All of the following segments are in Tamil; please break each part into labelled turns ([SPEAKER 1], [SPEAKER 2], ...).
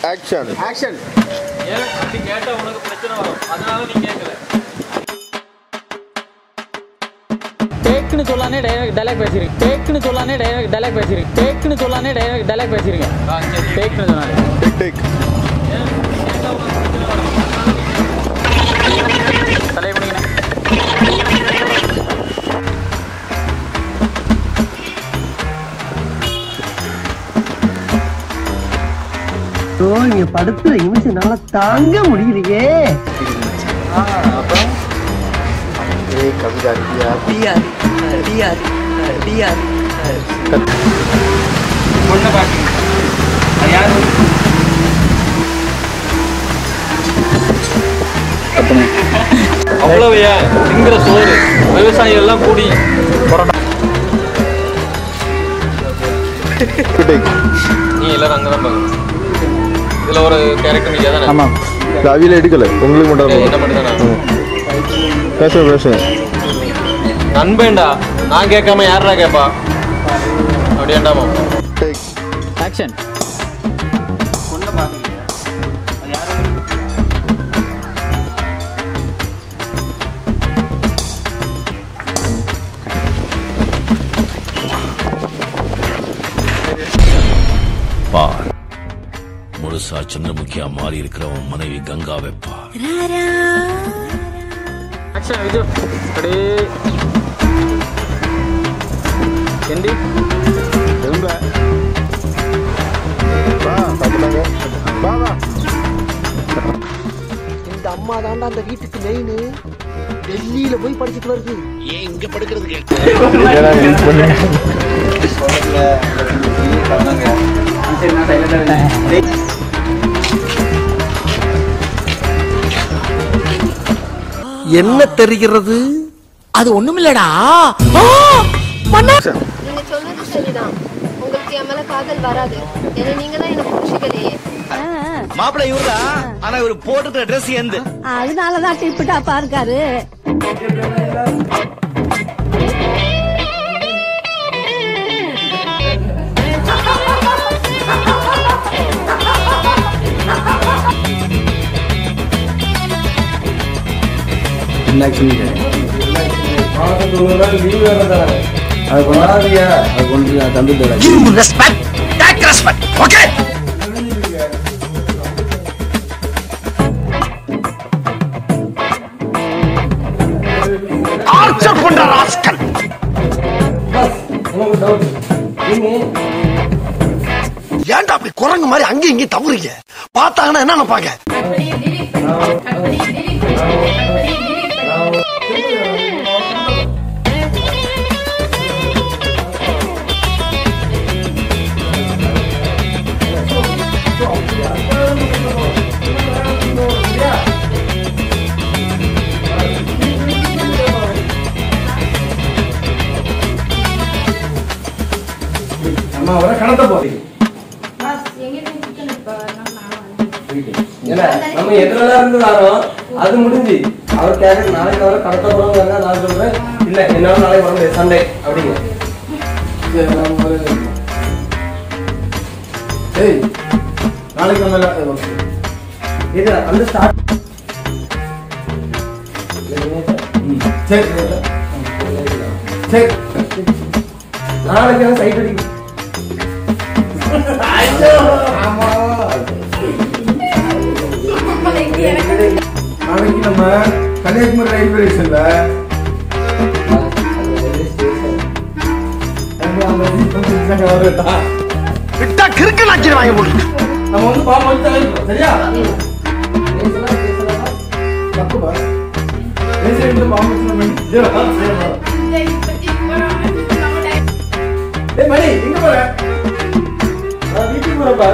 [SPEAKER 1] ஆக்ஷன்
[SPEAKER 2] ஆக்ஷன்
[SPEAKER 3] ஏன் அப்படி கேட்டா உனக்கு பிரச்சனை வரும் அதனால நீ கேட்கல
[SPEAKER 4] டேக்குன்னு சொல்லானே டைலாக் டைலாக் பேசிருங்க டேக்குன்னு சொல்லானே டைலாக் டைலாக் பேசிருங்க டேக்குன்னு சொல்லானே டைலாக் டைலாக் பேசிருங்க
[SPEAKER 3] ஆ சரி
[SPEAKER 4] டேக்குன்னு சொன்னானே
[SPEAKER 1] டேக் டேக்
[SPEAKER 3] ஏன் அப்படி கேட்டா உனக்கு பிரச்சனை வரும்
[SPEAKER 4] தலையை முடிங்க
[SPEAKER 5] ஓ இங்க படுத்துற நிமிஷம்னால தாங்க முடியலையே
[SPEAKER 1] ஏய் கவிதா இருக்கியா
[SPEAKER 5] டிஆர் டிஆர் டிஆர்
[SPEAKER 3] பொண்ணை பாக்குறீங்க அது யாரு அவ்வளவு ஏன் திங்கிற சோறு விவசாயிகள் எல்லாம் கூடி புரட்டா
[SPEAKER 1] டேக்
[SPEAKER 3] நீ எல்லாரும் அங்கதான் பாக்கணும் இதுல ஒரு கேரக்டர் நீங்க தானே
[SPEAKER 1] ஆமாம் அவியில எடுக்கல உங்களுக்கு மட்டும்
[SPEAKER 3] என்ன
[SPEAKER 1] தான்
[SPEAKER 3] மட்டும் தானே
[SPEAKER 1] பேசுங்க பேசுங்க
[SPEAKER 3] நண்பேண்டா நான் கேட்காம யாரா கேப்பா அப்படியாண்டாமா
[SPEAKER 1] டேக்
[SPEAKER 4] ஆக்ஷன்
[SPEAKER 6] பார் முழுசா சந்திரமுகியா மாறி இருக்கிறவன் மனைவி கங்காவை பார்
[SPEAKER 4] ஆக்ஷன் விஜு அப்படியே எந்தி
[SPEAKER 1] எங்க வா சாப்பிட்டாங்க வா வா
[SPEAKER 5] இந்த அம்மா தாண்டா அந்த வீட்டுக்கு மெயின் டெல்லியில போய் படிச்சுட்டு வருது
[SPEAKER 1] ஏன்னா யூஸ் பண்ணு
[SPEAKER 5] என்ன தெரிகிறது அது ஒண்ணுமில்லடா
[SPEAKER 7] நீங்க சொன்னது சரிதான் உங்களுக்கு என் மேல காதல் வராது ஏன்னா நீங்க தான் என்ன புடிச்சுக்கலையே
[SPEAKER 8] மாப்பிள்ளை இவருதா ஆனா இவரு போட்டுக்கிற ட்ரெஸ் எந்த
[SPEAKER 7] அதனாலதான் டிப்பு டாப்பா இருக்காரு
[SPEAKER 8] respect take respect okay archer பண்ற ராஸ்கல் ஏன்டா அப்படி குரங்கு மாதிரி அங்கேயும் இங்கேயும் தவறீங்க பார்த்தாங்கன்னா என்ன நினைப்பாங்க
[SPEAKER 2] நம்ம எதுலாம் இருந்து வரோம் அது முடிஞ்சு அவர் கேட்க நாளைக்கு அவரை கடத்த போறோம் நான் சொல்றேன் இல்ல என்னால நாளைக்கு வர முடியாது சண்டே அப்படிங்க ஏய் நாளைக்கு நம்ம இது அந்த ஸ்டார்ட் சரி சரி நாளைக்கு சைட் அடிக்கும் ஆமா நாளைக்கு நம்ம கன்னியாகுமரி ரயில்வே ஸ்டேஷன்ல
[SPEAKER 8] விட்டா கிறுக்கு நாக்கிற வாங்க முடியும்
[SPEAKER 2] நம்ம வந்து பாம்பு வந்து தலையிடுறோம், சரியா தப்புப்பா. பேசி வந்து பாம்பு வச்சு நம்ம இதெல்லாம் செய்யணும். ஏய் மணி எங்க போற நான் வீட்டுக்கு போறப்பா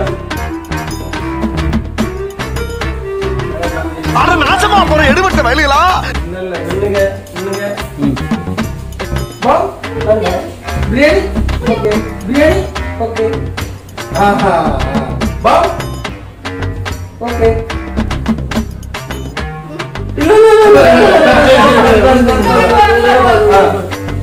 [SPEAKER 8] அட நாசமா போற எடுபட்ட வயலுகளா
[SPEAKER 2] இல்ல இல்ல நில்லுங்க நில்லுங்க பாம் வாங்க. பிரியாணி ஓகே பிரியாணி ஓகே ஆஹா பாம் ஓகே இல்ல இல்ல இல்ல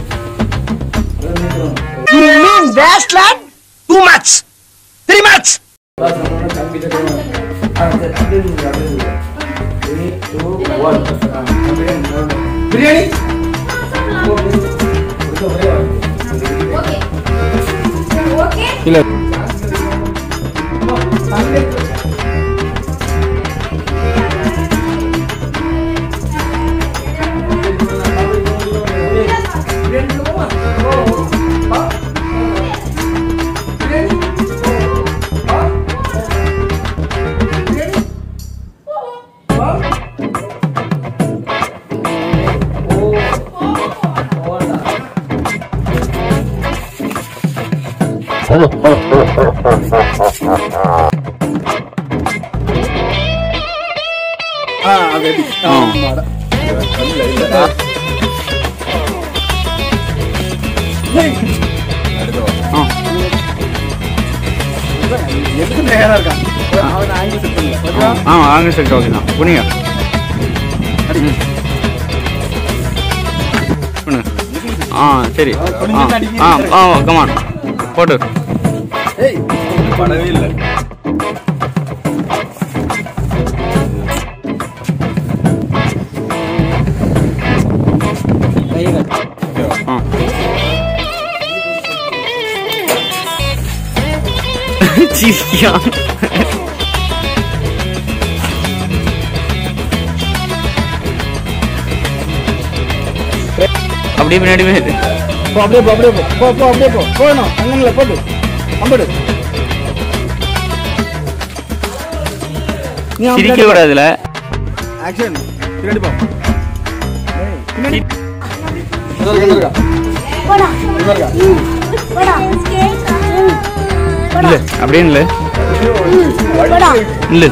[SPEAKER 8] you mean wasteland two match three match
[SPEAKER 2] இல்ல ஆ, சரி, அப்படியே நில்லுங்க, அப்படியே நில்லுங்க. Three, two, one. ஆ, அப்படியே நில்லுங்க. பிரியாணி ஓகே. கொடுத்த ஒரே வார்த்தை.
[SPEAKER 1] இல்ல
[SPEAKER 9] ஆ ஆங்க செட் ஓகே தான் புனிங்க ஆ சரி ஆ ஆ கமான் போட்டு
[SPEAKER 1] படவே இல்லை
[SPEAKER 9] ஆ சிரிக்கியா அப்படியே பின்னாடி போயிடு
[SPEAKER 1] போ அப்படியே போ அப்படியே போ போ போ அப்படியே போ போகணும் அங்கங்கள போட்டு அம்படு நீ
[SPEAKER 9] சிரிக்க கூடாதுல
[SPEAKER 1] ஆக்ஷன் பின்னாடி போ
[SPEAKER 9] இல்ல அப்படியே இல்ல இல்ல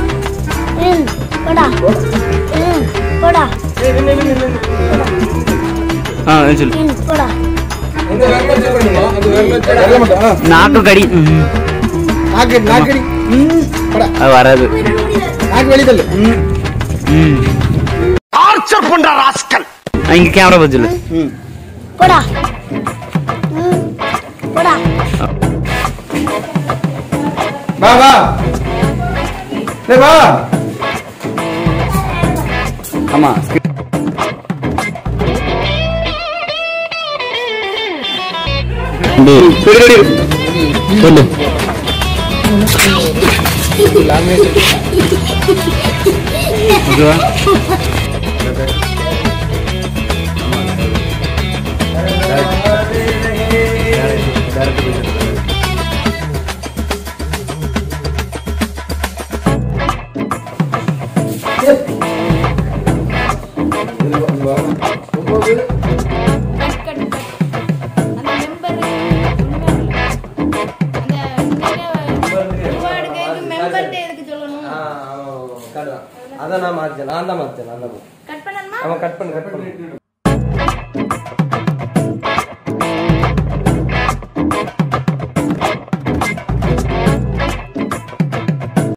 [SPEAKER 9] ஆ சொல்லு
[SPEAKER 2] இந்த வெள்ளை check பண்ணுங்க. இந்த வெள்ளை check
[SPEAKER 1] வெள்ள மட்டும் ஆ
[SPEAKER 9] நாக்கு கடி ம்.
[SPEAKER 1] நாக்கு நாக்கடி ம் படா
[SPEAKER 9] அது வராது
[SPEAKER 1] நாக்கு வெளிய தள்ளு ம்
[SPEAKER 9] ம்
[SPEAKER 8] டார்ச்சர் பண்ற ராஸ்கல்
[SPEAKER 9] ஆ, இங்க கேமரா பார்த்து சொல்லு
[SPEAKER 1] ம் வா வா டேய் வா
[SPEAKER 9] ஆமா சொல்லு ஓகேவா
[SPEAKER 2] ஆ, ஆமா, card தான். அதான் நான் மாத்தேன் நான் தான் மாத்தேன் நான் தான் மாத்தேன். ஆமா கட் பண்ணு கட் பண்ணு